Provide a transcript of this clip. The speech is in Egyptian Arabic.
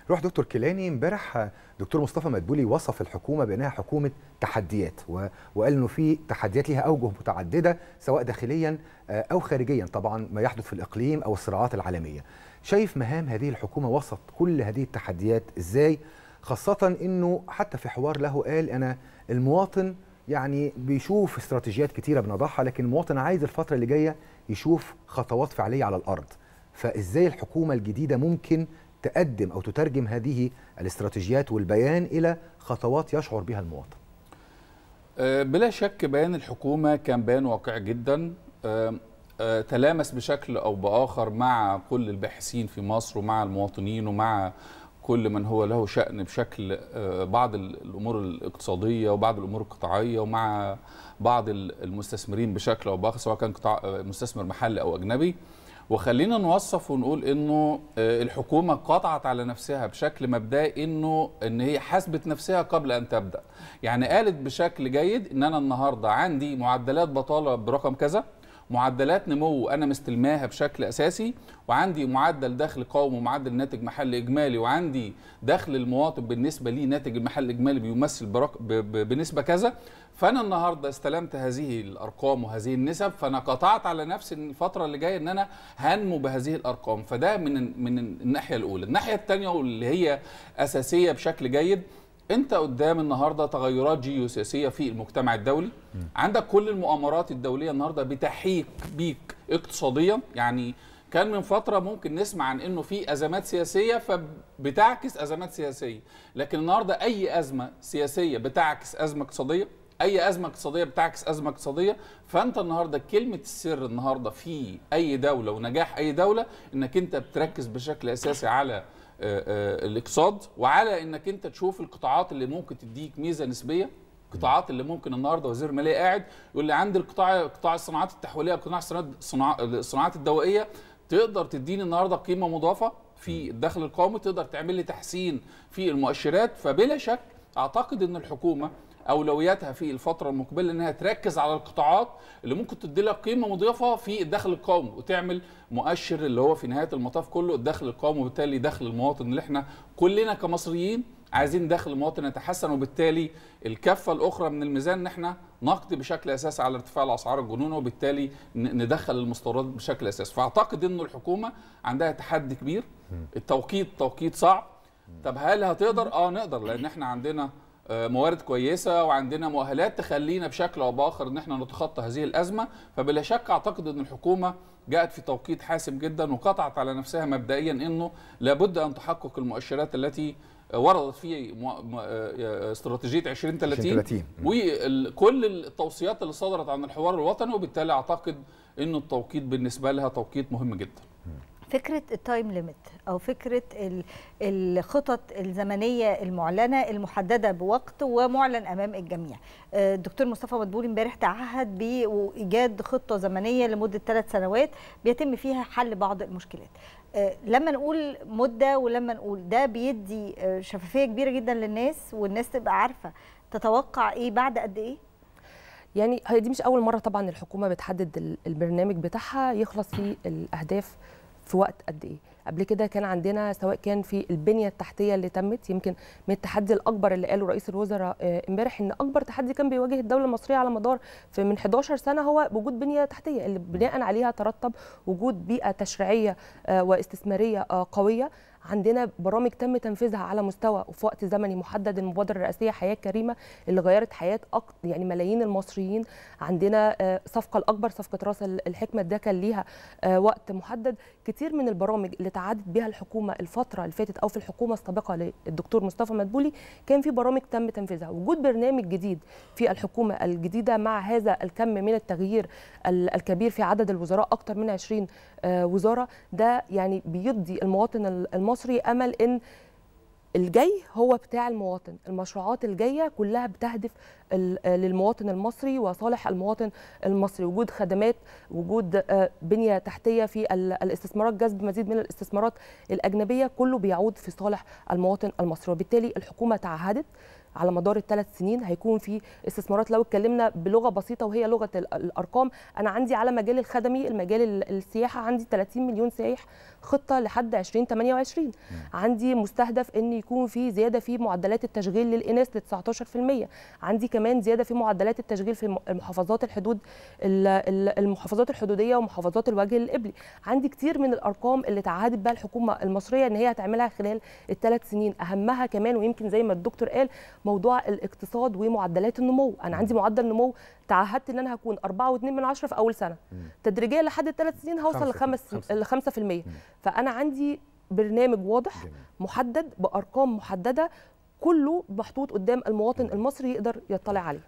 روح دكتور كيلاني امبارح دكتور مصطفى مدبولي وصف الحكومه بانها حكومه تحديات و... وقال انه في تحديات ليها اوجه متعدده سواء داخليا او خارجيا طبعا ما يحدث في الاقليم او الصراعات العالميه شايف مهام هذه الحكومه وسط كل هذه التحديات ازاي خاصه انه حتى في حوار له قال انا المواطن يعني بيشوف استراتيجيات كتيره بنضعها لكن المواطن عايز الفتره اللي جايه يشوف خطوات فعليه على الارض فازاي الحكومه الجديده ممكن تقدم او تترجم هذه الاستراتيجيات والبيان الى خطوات يشعر بها المواطن بلا شك بيان الحكومه كان بيان واقعي جدا تلامس بشكل او باخر مع كل الباحثين في مصر ومع المواطنين ومع كل من هو له شأن بشكل بعض الأمور الاقتصادية وبعض الأمور القطاعية ومع بعض المستثمرين بشكل أو بآخر سواء كان قطاع مستثمر محلي أو أجنبي وخلينا نوصف ونقول انه الحكومه قطعت على نفسها بشكل مبدئي انه ان هي حسبت نفسها قبل ان تبدا يعني قالت بشكل جيد ان انا النهارده عندي معدلات بطاله برقم كذا معدلات نمو انا مستلماها بشكل اساسي وعندي معدل دخل قومي ومعدل ناتج محلي اجمالي وعندي دخل المواطن بالنسبه لي ناتج المحل الاجمالي بيمثل برق... ب... ب... بنسبه كذا فانا النهارده استلمت هذه الارقام وهذه النسب فانا قطعت على نفسي ان الفتره اللي جايه ان انا هنمو بهذه الارقام فده من من الناحيه الاولى الناحيه الثانيه واللي هي اساسيه بشكل جيد انت قدام النهارده تغيرات جيوسياسيه في المجتمع الدولي م. عندك كل المؤامرات الدوليه النهارده بتحيك بيك اقتصاديا يعني كان من فتره ممكن نسمع عن انه في ازمات سياسيه فبتعكس ازمات سياسيه لكن النهارده اي ازمه سياسيه بتعكس ازمه اقتصاديه اي ازمه اقتصاديه بتعكس ازمه اقتصاديه فانت النهارده كلمه السر النهارده في اي دوله ونجاح اي دوله انك انت بتركز بشكل اساسي على الاقتصاد وعلى انك انت تشوف القطاعات اللي ممكن تديك ميزه نسبيه القطاعات اللي ممكن النهارده وزير الماليه قاعد يقول لي عندي القطاع قطاع الصناعات التحويليه قطاع الصناعات الدوائيه تقدر تديني النهارده قيمه مضافه في الدخل القومي تقدر تعمل لي تحسين في المؤشرات فبلا شك اعتقد ان الحكومه اولوياتها في الفتره المقبله انها تركز على القطاعات اللي ممكن تدي لك قيمه مضافه في الدخل القومي وتعمل مؤشر اللي هو في نهايه المطاف كله الدخل القومي وبالتالي دخل المواطن اللي احنا كلنا كمصريين عايزين دخل المواطن يتحسن وبالتالي الكفه الاخرى من الميزان ان احنا نقضي بشكل اساسي على ارتفاع الاسعار الجنونه وبالتالي ندخل المستوردات بشكل اساسي فاعتقد انه الحكومه عندها تحدي كبير التوقيت توقيت صعب طب هل هتقدر اه نقدر لان احنا عندنا موارد كويسه وعندنا مؤهلات تخلينا بشكل او باخر ان احنا نتخطى هذه الازمه فبلا شك اعتقد ان الحكومه جاءت في توقيت حاسم جدا وقطعت على نفسها مبدئيا انه لابد ان تحقق المؤشرات التي وردت في استراتيجيه 2030 وكل التوصيات اللي صدرت عن الحوار الوطني وبالتالي اعتقد انه التوقيت بالنسبه لها توقيت مهم جدا فكره التايم ليميت او فكره الخطط الزمنيه المعلنه المحدده بوقت ومعلن امام الجميع الدكتور مصطفى مدبولي امبارح تعهد بايجاد خطه زمنيه لمده ثلاث سنوات بيتم فيها حل بعض المشكلات لما نقول مده ولما نقول ده بيدي شفافيه كبيره جدا للناس والناس تبقى عارفه تتوقع ايه بعد قد ايه يعني هي دي مش اول مره طبعا الحكومه بتحدد البرنامج بتاعها يخلص فيه الاهداف في وقت قد ايه قبل كده كان عندنا سواء كان في البنيه التحتيه اللي تمت يمكن من التحدي الاكبر اللي قاله رئيس الوزراء امبارح ان اكبر تحدي كان بيواجه الدوله المصريه على مدار في من 11 سنه هو وجود بنيه تحتيه اللي بناء عليها ترتب وجود بيئه تشريعيه واستثماريه قويه عندنا برامج تم تنفيذها على مستوى وفي وقت زمني محدد المبادره الرئاسيه حياه كريمه اللي غيرت حياه أكتر يعني ملايين المصريين عندنا صفقه الاكبر صفقه راس الحكمه ده كان ليها وقت محدد كتير من البرامج اللي تعادت بها الحكومه الفتره اللي فاتت او في الحكومه السابقه للدكتور مصطفى مدبولي كان في برامج تم تنفيذها وجود برنامج جديد في الحكومه الجديده مع هذا الكم من التغيير الكبير في عدد الوزراء اكثر من 20 وزاره ده يعني بيدي المواطن المصري امل ان الجاي هو بتاع المواطن المشروعات الجايه كلها بتهدف للمواطن المصري وصالح المواطن المصري وجود خدمات وجود بنيه تحتيه في الاستثمارات جذب مزيد من الاستثمارات الاجنبيه كله بيعود في صالح المواطن المصري وبالتالي الحكومه تعهدت على مدار الثلاث سنين هيكون في استثمارات لو اتكلمنا بلغه بسيطه وهي لغه ال- الارقام انا عندي على مجال الخدمي المجال ال- السياحه عندي 30 مليون سائح خطه لحد 2028 عندي مستهدف ان يكون في زياده في معدلات التشغيل للاناث ل 19% عندي كمان زياده في معدلات التشغيل في الم- المحافظات الحدود ال- ال- المحافظات الحدوديه ومحافظات الوجه القبلي عندي كتير من الارقام اللي تعهدت بها الحكومه المصريه ان هي هتعملها خلال الثلاث سنين اهمها كمان ويمكن زي ما الدكتور قال موضوع الاقتصاد ومعدلات النمو انا عندي معدل نمو تعهدت ان انا هكون 4.2 من عشرة في اول سنه تدريجيا لحد الثلاث سنين هوصل خمسة ل 5 ل 5% فانا عندي برنامج واضح جميل. محدد بارقام محدده كله محطوط قدام المواطن المصري يقدر يطلع عليه